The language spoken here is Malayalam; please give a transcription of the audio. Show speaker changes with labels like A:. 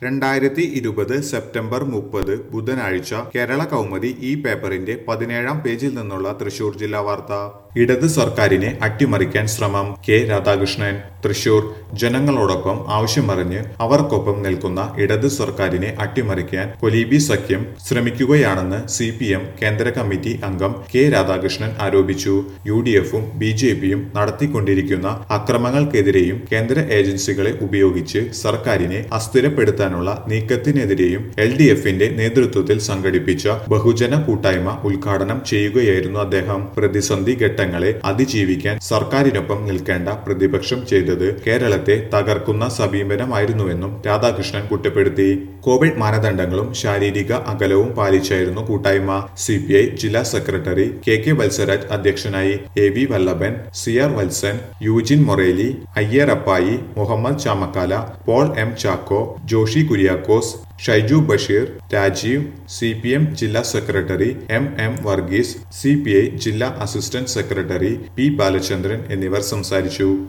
A: രണ്ടായിരത്തി ഇരുപത് സെപ്റ്റംബർ മുപ്പത് ബുധനാഴ്ച കേരള കൗമുദി ഈ പേപ്പറിന്റെ പതിനേഴാം പേജിൽ നിന്നുള്ള തൃശൂർ ജില്ലാ വാർത്ത ഇടത് സർക്കാരിനെ അട്ടിമറിക്കാൻ ശ്രമം കെ രാധാകൃഷ്ണൻ തൃശൂർ ജനങ്ങളോടൊപ്പം ആവശ്യമറിഞ്ഞ് അവർക്കൊപ്പം നിൽക്കുന്ന ഇടത് സർക്കാരിനെ അട്ടിമറിക്കാൻ കൊലീബി സഖ്യം ശ്രമിക്കുകയാണെന്ന് സി പി എം കേന്ദ്ര കമ്മിറ്റി അംഗം കെ രാധാകൃഷ്ണൻ ആരോപിച്ചു യു ഡി എഫും ബി ജെ പിയും നടത്തിക്കൊണ്ടിരിക്കുന്ന അക്രമങ്ങൾക്കെതിരെയും കേന്ദ്ര ഏജൻസികളെ ഉപയോഗിച്ച് സർക്കാരിനെ അസ്ഥിരപ്പെടുത്താനുള്ള നീക്കത്തിനെതിരെയും എൽ ഡി എഫിന്റെ നേതൃത്വത്തിൽ സംഘടിപ്പിച്ച ബഹുജന കൂട്ടായ്മ ഉദ്ഘാടനം ചെയ്യുകയായിരുന്നു അദ്ദേഹം പ്രതിസന്ധി ഘട്ടങ്ങളെ അതിജീവിക്കാൻ സർക്കാരിനൊപ്പം നിൽക്കേണ്ട പ്രതിപക്ഷം ചെയ്തത് കേരളത്തെ തകർക്കുന്ന സമീപനമായിരുന്നുവെന്നും രാധാകൃഷ്ണൻ കുറ്റപ്പെടുത്തി കോവിഡ് മാനദണ്ഡങ്ങളും ശാരീരിക അകലവും പാലിച്ചായിരുന്നു കൂട്ടായ്മ സി പി ഐ ജില്ലാ സെക്രട്ടറി കെ കെ വത്സരാജ് അധ്യക്ഷനായി A V Vallabhan C R Valsan Eugene Moreli Ayyarappayi Muhammad Chamakkala Paul M Chacko Joshi Kuriakose Shaiju Basheer Rajeev C P M ജില്ലാ secretary M M Varghese C P I ജില്ലാ അസിസ്റ്റന്റ് സെക്രട്ടറി പി ബാലചന്ദ്രൻ എന്നിവർ സംസാരിച്ചു